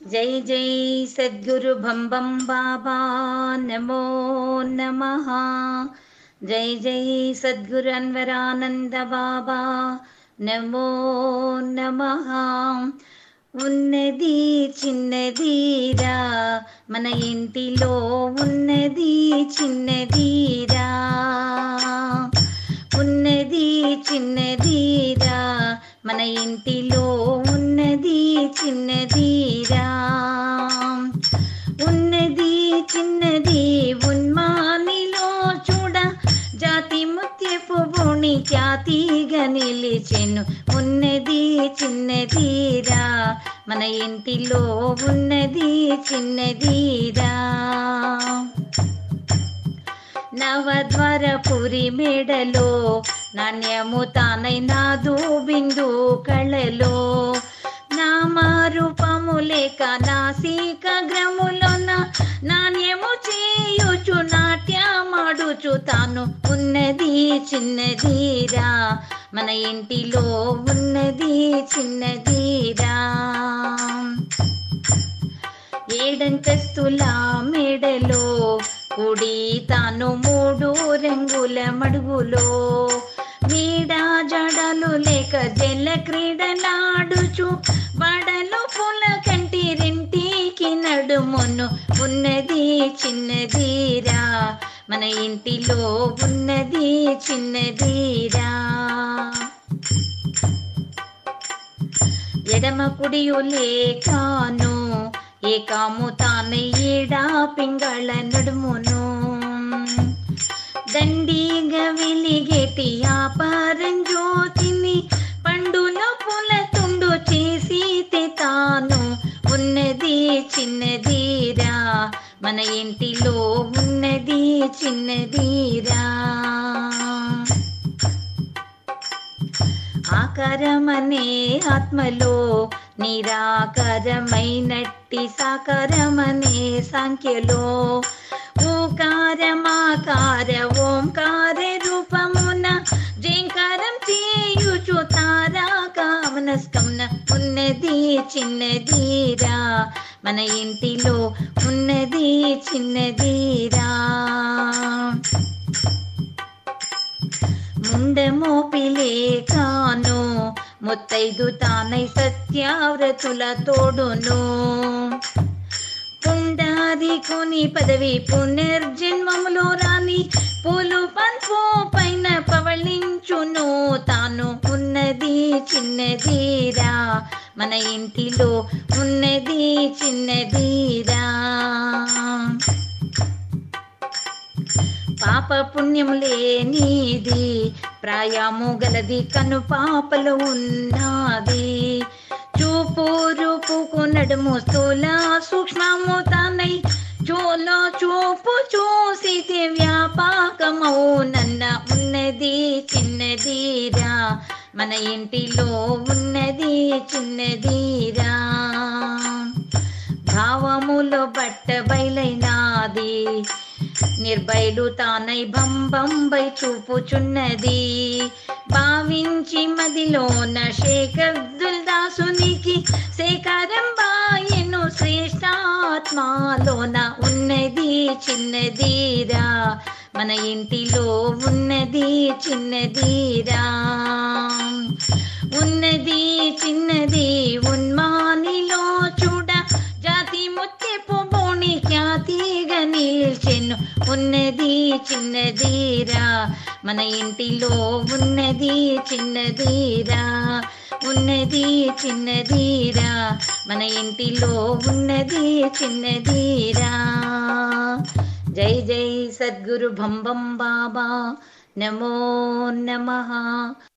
జై జై సద్గురు భంబం బాబా నమో నమ జై జై సద్గురు అన్వరానంద బాబా నమో నమ ఉన్నది చిన్నదీరా మన ఇంటిలో ఉన్నది చిన్నదీరా ఉన్నది చిన్నదీరా మన ఇంటిలో ఉన్నది చిన్నదీరా ఉన్నది చిన్నది ఉన్మానిలో చూడ జాతి ముత్యపు బోణి ఖ్యాతిగా నిలిచెను ఉన్నది చిన్నదీరా మన ఇంటిలో ఉన్నది చిన్నదీరా నవద్వారపురి మేడలో నాణ్యము తానైనాదు బిందు కళలో నామరూపము లేక నాసిక గ్రములోన నాణ్యము చేయుచు నాట్యమాడుచు తాను ఉన్నది చిన్నదీరా మన ఇంటిలో ఉన్నది చిన్నదీరా ఏడంతస్తుల మేడలో కుడి తాను మూడు రంగుల మడుగులో మీడ జడలు లేక జల క్రీడలాడుచు వడలు పూల కంటి రెంటికి నడుమును ఉన్నది చిన్నదీరా మన ఇంటిలో ఉన్నది చిన్నదీరా ఎడమ కుడియు లేకాను ఏకాము తాను ఈడా పింగళ నడుమును దండిగా వెలిగేటి ఆపారం జ్యోతిని పండుల పూల తుండు చేసి తాను ఉన్నది చిన్నదీరా మన ఇంటిలో ఉన్నది చిన్నదీరా ఆకారమనే ఆత్మలో నిరాకారమైనట్టి సాకారమనే సాంఖ్యలో ఓకారమాకార ఓంకార రూపమున జంకారం చేయుచు తారాకామనస్కమున ఉన్నది చిన్నదీరా మన ఇంటిలో ఉన్నది చిన్నదీరా ముండమోపిలే కాను ముత్తైదు తానై సత్యావ్రతుల తోడును పుండాది కుని పదవి పునర్జన్మములో రాని పూలు పంపు పైన పవళించును తాను ఉన్నది చిన్నదీరా మన ఇంటిలో ఉన్నది చిన్నదీరా పాప పుణ్యం లేనిది ప్రాయము గలది కను పాపలు ఉన్నది చూపు రూపుకు నడుము స్థూల సూక్ష్మము తానై చోలో చూపు చూసి వ్యాపాకమౌ నన్న ఉన్నది చిన్నదీరా మన ఇంటిలో ఉన్నది చిన్నదీరా భావములో బట్ట బయలైనాది నిర్భయలు తానై బంబంబై చూపుచున్నది భావించి మదిలోన శేఖర్దుల్ దాసునికి శేఖరం బాయను శ్రేష్టాత్మాలోన ఉన్నది చిన్నదీరా మన ఇంటిలో ఉన్నది చిన్నదీరా ఉన్నది చిన్నది ఉన్మానిలో చూడ జాతి ముత్యపు బోణి ఖ్యాతిగా నిల్చెను ఉన్నది చిన్నదీరా మన ఇంటిలో ఉన్నది చిన్నదీరా ఉన్నది చిన్నదీరా మన ఇంటిలో ఉన్నది చిన్నదీరా జై జై సద్గురు భంబం బాబా నమో నమః